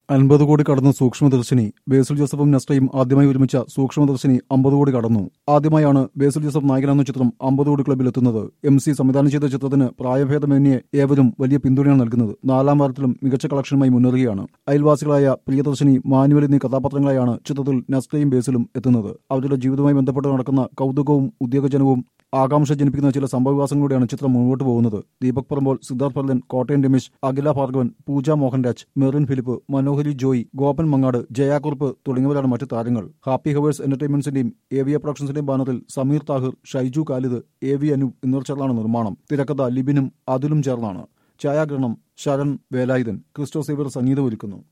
അൻപത് കോടി കടന്നു സൂക്ഷ്മദർശിനി ബേസിൽ ജോസഫും നസ്രയും ആദ്യമായി ഒരുമിച്ച സൂക്ഷ്മദർശിനി അമ്പത് കോടി കടന്നു ആദ്യമായാണ് ബേസിൽ ജോസഫ് നായകനെന്ന ചിത്രം അമ്പത് കോടി ക്ലബിൽ എത്തുന്നത് എം സി സംവിധാനം ചെയ്ത ചിത്രത്തിന് പ്രായഭേദമന്യേ ഏവരും വലിയ പിന്തുണയാണ് നൽകുന്നത് നാലാം വാരത്തിലും മികച്ച കളക്ഷനുമായി മുന്നേറുകയാണ് അയൽവാസികളായ പ്രിയദർശിനി മാനുവൽ എന്നീ കഥാപാത്രങ്ങളായാണ് ചിത്രത്തിൽ നസ്രയും ബേസിലും എത്തുന്നത് അവരുടെ ജീവിതവുമായി ബന്ധപ്പെട്ട് നടക്കുന്ന കൗതുകവും ഉദ്യോഗജനവും ആകാംക്ഷ ജനിപ്പിക്കുന്ന ചില സംഭവവികാസങ്ങളിലൂടെയാണ് ചിത്രം മുന്നോട്ട് പോകുന്നത് ദീപക് പറമ്പോൾ സിദ്ധാർത്ഥ് പർലൻ കോട്ടയം രമേശ് അഖില ഭാർഗവൻ പൂജ മോഹൻരാജ് മെറിൻ ഫിലിപ്പ് മനോഹരി ജോയ് ഗോപൻ മങ്ങാട് ജയാകുറുപ്പ് തുടങ്ങിയവരാണ് മറ്റു താരങ്ങൾ ഹാപ്പി ഹവേഴ്സ് എന്റർടൈൻമെന്റ്സിന്റെയും എ വി എ പ്രൊഡക്ഷൻസിന്റെയും ബാനറിൽ സമീർ താഹിർ ഷൈജു ഖാലിദ് എ വി അനു എന്നിവർ ചേർന്നാണ് നിർമ്മാണം തിരക്കഥ ലിബിനും അതുലും ചേർന്നാണ് ഛായാഗ്രഹണം ശരൺ വേലായുധൻ ക്രിസ്റ്റോ സേവർ സംഗീതം ഒരുക്കുന്നു